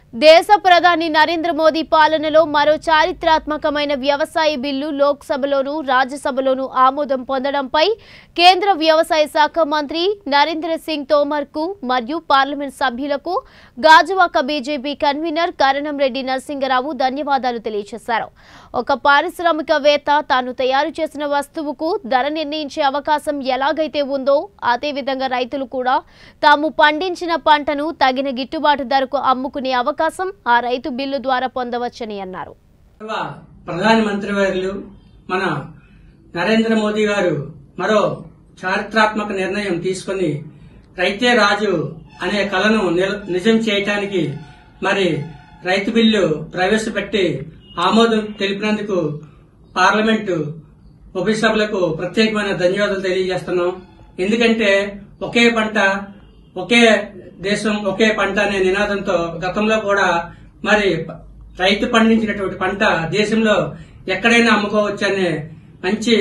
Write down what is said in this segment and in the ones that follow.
దేశ ప్రధాని నరేంద్ర మోదీ పాలనలో మరో చారిత్రాత్మకమైన వ్యవసాయ బిల్లు లోక్సభలోనూ రాజ్యసభలోనూ ఆమోదం పొందడంపై కేంద్ర వ్యవసాయ శాఖ మంత్రి నరేంద్ర సింగ్ తోమర్ కు మరియు పార్లమెంట్ సభ్యులకు గాజువాక బీజేపీ కన్వీనర్ కరణం రెడ్డి నరసింగరావు ధన్యవాదాలు తెలియజేశారు ఒక పారిశ్రామికవేత్త తాను తయారు చేసిన వస్తువుకు ధర నిర్ణయించే అవకాశం ఎలాగైతే ఉందో అదేవిధంగా రైతులు కూడా తాము పండించిన పంటను తగిన గిట్టుబాటు ధరకు అమ్ముకునే అవకాశం ఆ రైతు బిల్లు ద్వారా పొందవచ్చని అన్నారు గౌరవ ప్రధాని మంత్రి వర్యులు మన నరేంద్ర మోదీ గారు మరో చారిత్రాత్మక నిర్ణయం తీసుకుని రైతే రాజు అనే కళను నిల- నిజం చేయటానికి మరి రైతు బిల్లు ప్రవేశపెట్టి ఆమోదం తెలిపినందుకు పార్లమెంటు ఉభయ సభలకు ప్రత్యేకమైన ధన్యవాదాలు తెలియజేస్తున్నాం ఎందుకంటే ఒకే పంట ఒకే దేశం ఒకే పంట అనే నినాదంతో గతంలో కూడా మరి ప- రైతు పండించినటువంటి పంట దేశంలో ఎక్కడైనా అమ్ముకోవచ్చు అనే మంచి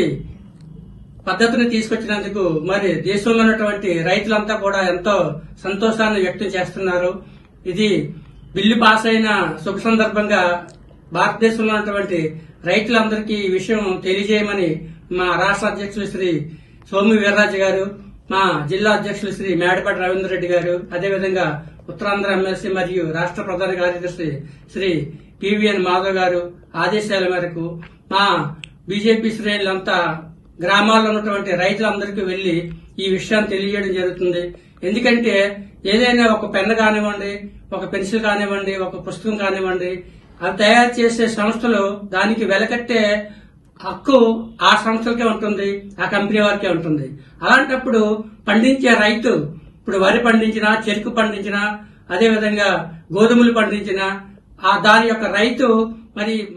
పద్ధతిని తీసుకొచ్చినందుకు మరి దేశంలో ఉన్నటువంటి రైతులంతా కూడా ఎంతో సంతోషాన్ని వ్యక్తం చేస్తున్నారు ఇది బిల్లు పాస్ అయిన శుభ సందర్భంగా భారతదేశంలో ఉన్నటువంటి రైతులందరికీ ఈ విషయం తెలియజేయమని మా రాష్ట్ర అధ్యక్షులు శ్రీ సోము వీర్రాజు గారు మా జిల్లా అధ్యక్షులు శ్రీ మేడపాటి రవీంద్ర రెడ్డి గారు అదేవిధంగా ఉత్తరాంధ్ర ఎమ్మెల్సీ మరియు రాష్ట్ర ప్రధాన కార్యదర్శి శ్రీ పివిఎన్ మాధవ్ గారు ఆదేశాల మేరకు మా బీజేపీ శ్రేణులంతా గ్రామాల్లో ఉన్నటువంటి రైతులందరికీ వెళ్లి ఈ విషయాన్ని తెలియజేయడం జరుగుతుంది ఎందుకంటే ఏదైనా ఒక పెన్ కానివ్వండి ఒక పెన్సిల్ కానివ్వండి ఒక పుస్తకం కానివ్వండి అవి తయారు చేసే సంస్థలు దానికి వెలకట్టే హక్కు ఆ సంస్థలకే ఉంటుంది ఆ కంపెనీ వారికే ఉంటుంది అలాంటప్పుడు పండించే రైతు ఇప్పుడు వరి పండించినా చెరుకు పండించినా అదేవిధంగా గోధుమలు పండించినా ఆ దాని యొక్క రైతు మరి